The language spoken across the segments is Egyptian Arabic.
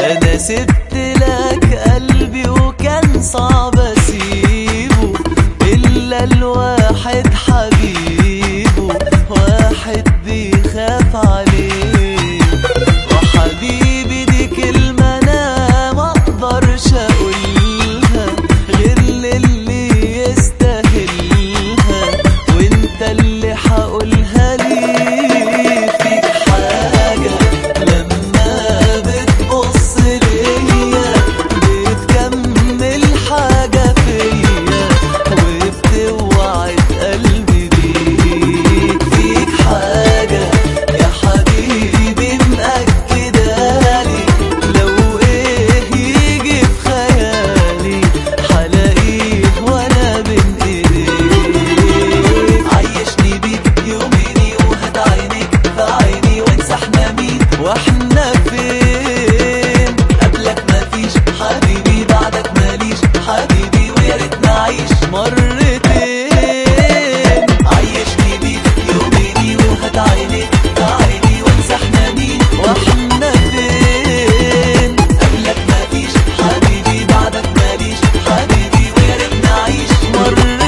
انا سبت لك قلبي وكان صعب اسيبه الا الواحد حبيبه واحد بيخاف عليه وحبيبي دي كلمة انا ما اقدرش اقولها غير للي يستاهلها وانت اللي هقولها لي فيك حاجة لما بتبص ليا بتكمل حاجة فيا وبتوعد قلبي بيك فيك حاجة يا حبيبي مأكدالي لو ايه يجي في خيالي حلاقيه وانا بين ايديك عيشني بيك يوميني وهد عينيك في عيني وانسى احنا مين واحنا فين قبلك مفيش حبيبي بعدك ماليش حبيبي ويا ريت نعيش مرتين عيشني بيك يوميني وهد عينيك في عيني وانسى احنا مين واحنا فين قبلك مفيش حبيبي بعدك ماليش حبيبي ويا ريت نعيش مرتين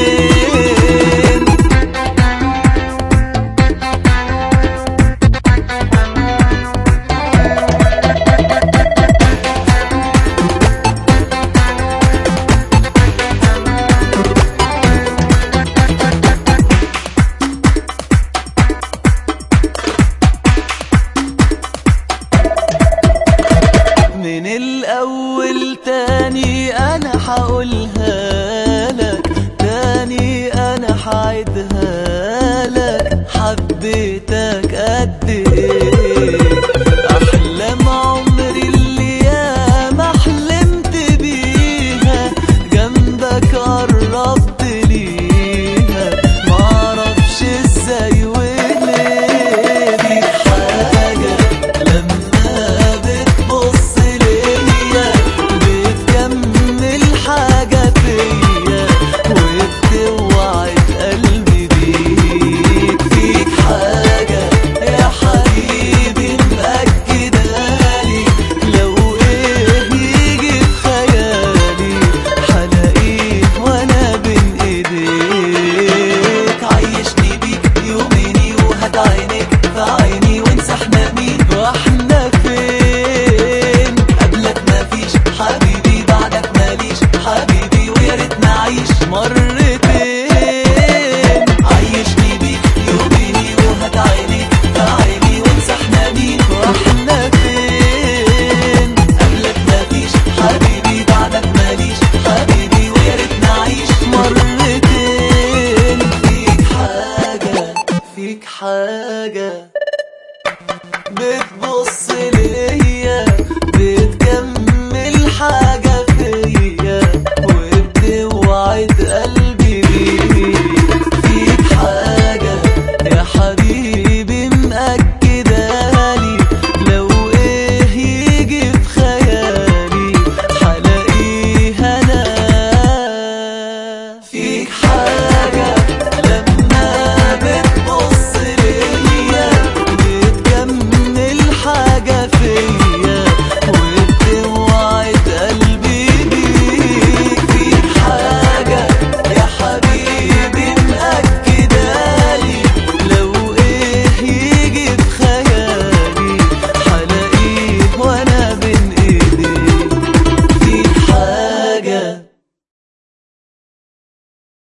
من الأول تاني أنا حقولها لك تاني أنا حعيدها لك حبيتك قد إيه